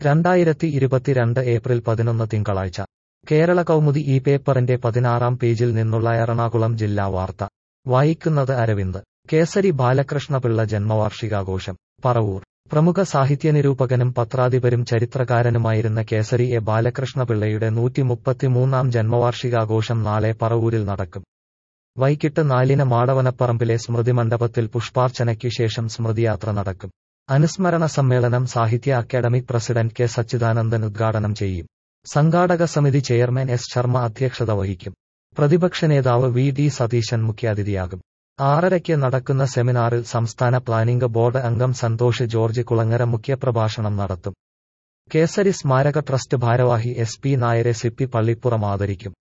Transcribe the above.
രണ്ടായിരത്തി ഇരുപത്തിരണ്ട് ഏപ്രിൽ പതിനൊന്ന് തിങ്കളാഴ്ച കേരള കൗമുദി ഈ പേപ്പറിന്റെ പതിനാറാം പേജിൽ നിന്നുള്ള എറണാകുളം ജില്ലാ വാർത്ത വായിക്കുന്നത് അരവിന്ദ് കേസരി ബാലകൃഷ്ണപിള്ള ജന്മവാർഷികാഘോഷം പറവൂർ പ്രമുഖ സാഹിത്യനിരൂപകനും പത്രാധിപരും ചരിത്രകാരനുമായിരുന്ന കേസരി എ ബാലകൃഷ്ണപിള്ളയുടെ നൂറ്റിമുപ്പത്തിമൂന്നാം ജന്മവാർഷികാഘോഷം നാളെ പറവൂരിൽ നടക്കും വൈകിട്ട് നാലിന് മാടവനപ്പറമ്പിലെ സ്മൃതിമണ്ഡപത്തിൽ പുഷ്പാർച്ചനയ്ക്കു ശേഷം സ്മൃതിയാത്ര നടക്കും അനുസ്മരണ സമ്മേളനം സാഹിത്യ അക്കാദമി പ്രസിഡന്റ് കെ സച്ചിദാനന്ദൻ ഉദ്ഘാടനം ചെയ്യും സംഘാടക സമിതി ചെയർമാൻ എസ് ശർമ്മ അധ്യക്ഷത വഹിക്കും പ്രതിപക്ഷ നേതാവ് വി ഡി സതീശൻ മുഖ്യാതിഥിയാകും ആറരയ്ക്ക് നടക്കുന്ന സെമിനാറിൽ സംസ്ഥാന പ്ലാനിംഗ് ബോർഡ് അംഗം സന്തോഷ് ജോർജ് കുളങ്ങര മുഖ്യപ്രഭാഷണം നടത്തും കേസരി സ്മാരക ട്രസ്റ്റ് ഭാരവാഹി എസ് പി നായരെ സിപ്പി പള്ളിപ്പുറം ആദരിക്കും